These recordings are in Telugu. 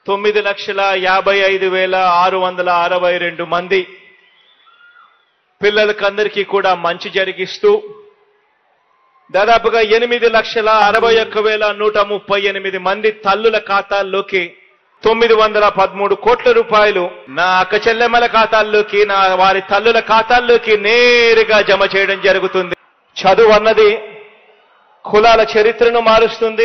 తొమ్మిది లక్షల యాభై ఐదు వేల ఆరు వందల అరవై రెండు మంది పిల్లలకందరికీ కూడా మంచి జరిగిస్తూ దాదాపుగా ఎనిమిది లక్షల అరవై ఒక్క వేల నూట ముప్పై ఎనిమిది మంది తల్లుల ఖాతాల్లోకి తొమ్మిది వందల పదమూడు కోట్ల రూపాయలు నా అక్క చెల్లెమ్మల ఖాతాల్లోకి నా వారి తల్లుల ఖాతాల్లోకి నేరుగా జమ చేయడం జరుగుతుంది చదువు అన్నది కులాల చరిత్రను మారుస్తుంది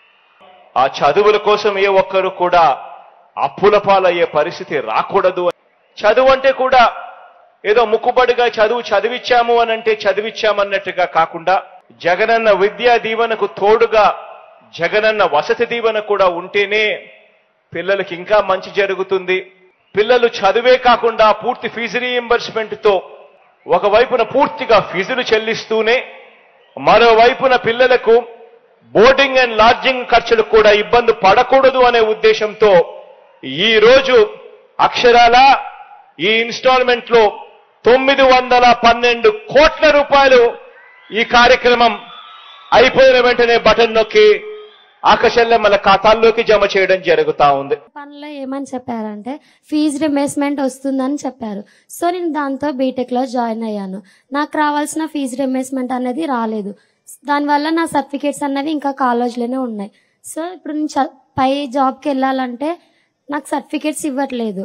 ఆ చదువుల కోసం ఏ ఒక్కరు కూడా అప్పుల పాలయ్యే పరిస్థితి రాకూడదు చదువు అంటే కూడా ఏదో ముక్కుబడిగా చదువు చదివిచ్చాము అని అంటే చదివిచ్చామన్నట్టుగా కాకుండా జగనన్న విద్యా దీవెనకు తోడుగా జగనన్న వసతి దీవెన కూడా ఉంటేనే పిల్లలకి ఇంకా మంచి జరుగుతుంది పిల్లలు చదువే కాకుండా పూర్తి ఫీజు రీఎంబర్స్మెంట్ తో ఒకవైపున పూర్తిగా ఫీజులు చెల్లిస్తూనే మరోవైపున పిల్లలకు బోర్డింగ్ అండ్ లాడ్జింగ్ ఖర్చులు కూడా ఇబ్బంది పడకూడదు అనే ఉద్దేశంతో ఈ రోజు అక్షరాల ఈ ఇన్స్టాల్మెంట్ లో తొమ్మిది వందల పన్నెండు కోట్ల రూపాయలు ఈ కార్యక్రమం అయిపోయిన వెంటనే బటన్ నొక్కి ఆకశల్యమ్మల ఖాతాల్లోకి జమ చేయడం జరుగుతా ఉంది పనిలో ఏమని చెప్పారంటే ఫీజు రిమేస్మెంట్ వస్తుందని చెప్పారు సో నేను దాంతో బీటెక్ లో జాయిన్ అయ్యాను నాకు రావాల్సిన ఫీజు రిమేస్మెంట్ అనేది రాలేదు దానివల్ల నా సర్టిఫికేట్స్ అనేవి ఇంకా కాలేజ్లోనే ఉన్నాయి సో ఇప్పుడు నేను చ- పై జాబ్కి వెళ్ళాలంటే నాకు సర్టిఫికేట్స్ ఇవ్వట్లేదు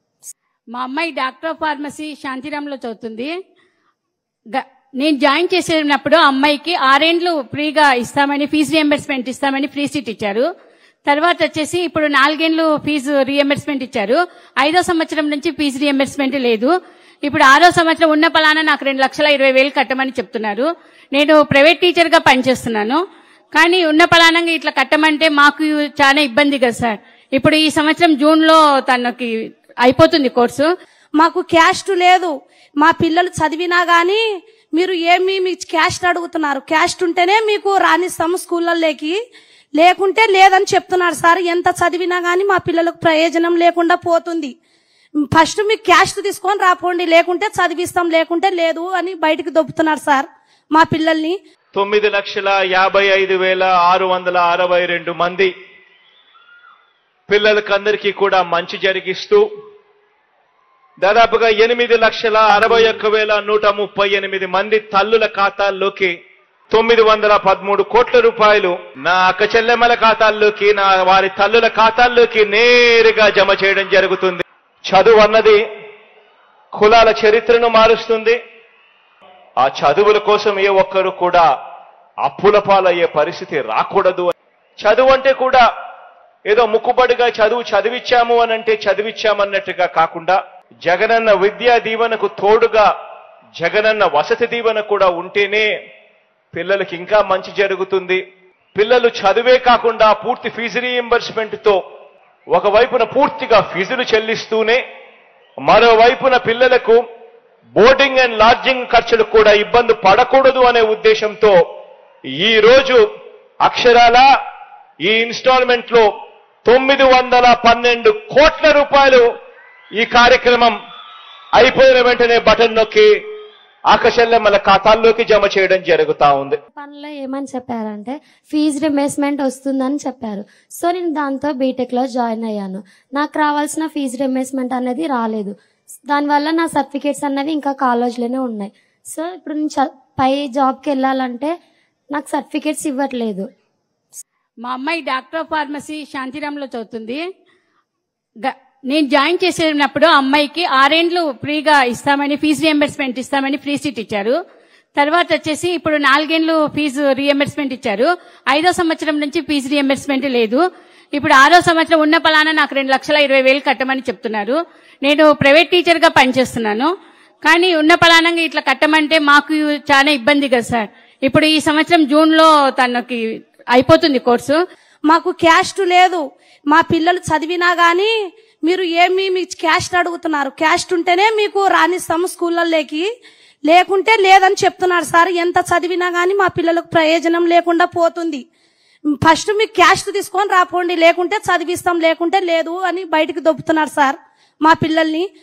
మా అమ్మాయి డాక్టర్ ఆఫ్ ఫార్మసీ శాంతిరాంలో చదువుతుంది గ- నేను జాయిన్ చేసినప్పుడు అమ్మాయికి ఆరేండ్లు ఫ్రీగా ఇస్తామని ఫీజు రియంబర్స్మెంట్ ఇస్తామని ఫ్రీ సీట్ ఇచ్చారు తర్వాత వచ్చేసి ఇప్పుడు నాలుగేండ్లు ఫీజు రియంబర్స్మెంట్ ఇచ్చారు ఐదో సంవత్సరం నుంచి ఫీజు రియంబర్స్మెంట్ లేదు ఇప్పుడు ఆరో సంవత్సరం ఉన్న పలానా నాకు రెండు లక్షల ఇరవై వేలు కట్టమని చెప్తున్నారు నేను ప్రైవేట్ టీచర్ గా పనిచేస్తున్నాను కానీ ఉన్న పలానంగా ఇట్లా కట్టమంటే మాకు చాలా ఇబ్బంది కదా సార్ ఇప్పుడు ఈ సంవత్సరం జూన్ లో తనకి అయిపోతుంది కోర్సు మాకు క్యాస్ట్ లేదు మా పిల్లలు చదివినా గానీ మీరు ఏమి మీ క్యాస్ట్ అడుగుతున్నారు క్యాస్ట్ ఉంటేనే మీకు రాణిస్తాము స్కూళ్ళల్లోకి లేకుంటే లేదని చెప్తున్నారు సార్ ఎంత చదివినా గానీ మా పిల్లలకు ప్రయోజనం లేకుండా పోతుంది ఫస్ట్ మీకు క్యాస్ట్ తీసుకొని రాపోండి లేకుంటే చదివిస్తాం లేకుంటే లేదు అని బయటికి దొబ్బుతున్నారు సార్ మా పిల్లల్ని తొమ్మిది లక్షల యాభై ఐదు వేల ఆరు వందల అరవై రెండు మంది పిల్లలకందరికీ కూడా మంచి జరిగిస్తూ దాదాపుగా ఎనిమిది లక్షల అరవై ఒక్క వేల నూట ముప్పై ఎనిమిది మంది తల్లుల ఖాతాల్లోకి తొమ్మిది వందల పదమూడు కోట్ల రూపాయలు నా అక్క చెల్లెమ్మల ఖాతాల్లోకి నా వారి తల్లుల ఖాతాల్లోకి నేరుగా జమ చేయడం జరుగుతుంది చదువు అన్నది కులాల చరిత్రను మారుస్తుంది ఆ చదువుల కోసం ఏ ఒక్కరు కూడా అప్పుల పాలయ్యే పరిస్థితి రాకూడదు చదువు అంటే కూడా ఏదో ముక్కుబడిగా చదువు చదివిచ్చాము అని అంటే చదివిచ్చామన్నట్టుగా కాకుండా జగనన్న విద్యా దీవెనకు తోడుగా జగనన్న వసతి దీవెన కూడా ఉంటేనే పిల్లలకి ఇంకా మంచి జరుగుతుంది పిల్లలు చదువే కాకుండా పూర్తి ఫీజు రీఎంబర్స్మెంట్ తో ఒకవైపున పూర్తిగా ఫీజులు చెల్లిస్తూనే మరోవైపున పిల్లలకు బోర్డింగ్ అండ్ లాడ్జింగ్ ఖర్చులు కూడా ఇబ్బంది పడకూడదు అనే ఉద్దేశంతో ఈ రోజు అక్షరాల ఈ ఇన్స్టాల్మెంట్ లో తొమ్మిది వందల పన్నెండు కోట్ల రూపాయలు ఈ కార్యక్రమం అయిపోయిన వెంటనే బటన్ నొక్కి ఆకశల్యమ్మల ఖాతాల్లోకి జమ చేయడం జరుగుతా ఉంది పనిలో ఏమని చెప్పారంటే ఫీజు రిమేస్మెంట్ వస్తుందని చెప్పారు సో నేను దాంతో బీటెక్ లో జాయిన్ అయ్యాను నాకు రావాల్సిన ఫీజు రిమేస్మెంట్ అనేది రాలేదు దానివల్ల నా సర్టిఫికేట్స్ అనేవి ఇంకా కాలేజ్లోనే ఉన్నాయి సో ఇప్పుడు నేను చ- పై జాబ్కి వెళ్ళాలంటే నాకు సర్టిఫికేట్స్ ఇవ్వట్లేదు మా అమ్మాయి డాక్టర్ ఆఫ్ ఫార్మసీ శాంతిరాంలో చదువుతుంది గ- నేను జాయిన్ చేసినప్పుడు అమ్మాయికి ఆరేండ్లు ఫ్రీగా ఇస్తామని ఫీజు రియంబర్స్మెంట్ ఇస్తామని ఫ్రీ సీట్ ఇచ్చారు తర్వాత వచ్చేసి ఇప్పుడు నాలుగేండ్లు ఫీజు రియంబర్స్మెంట్ ఇచ్చారు ఐదో సంవత్సరం నుంచి ఫీజు రియంబర్స్మెంట్ లేదు ఇప్పుడు ఆరో సంవత్సరం ఉన్న పలానా నాకు రెండు లక్షల ఇరవై వేలు కట్టమని చెప్తున్నారు నేను ప్రైవేట్ టీచర్ గా పనిచేస్తున్నాను కానీ ఉన్న పలానంగా ఇట్లా కట్టమంటే మాకు చాలా ఇబ్బంది కదా సార్ ఇప్పుడు ఈ సంవత్సరం జూన్ లో తనకి అయిపోతుంది కోర్సు మాకు క్యాస్ట్ లేదు మా పిల్లలు చదివినా గానీ మీరు ఏమి మీ క్యాస్ట్ అడుగుతున్నారు క్యాస్ట్ ఉంటేనే మీకు రాణిస్తాము స్కూళ్ళల్లోకి లేకుంటే లేదని చెప్తున్నారు సార్ ఎంత చదివినా గానీ మా పిల్లలకు ప్రయోజనం లేకుండా పోతుంది ఫస్ట్ మీకు క్యాస్ట్ తీసుకొని రాపోండి లేకుంటే చదివిస్తాం లేకుంటే లేదు అని బయటికి దొబ్బుతున్నారు సార్ మా పిల్లల్ని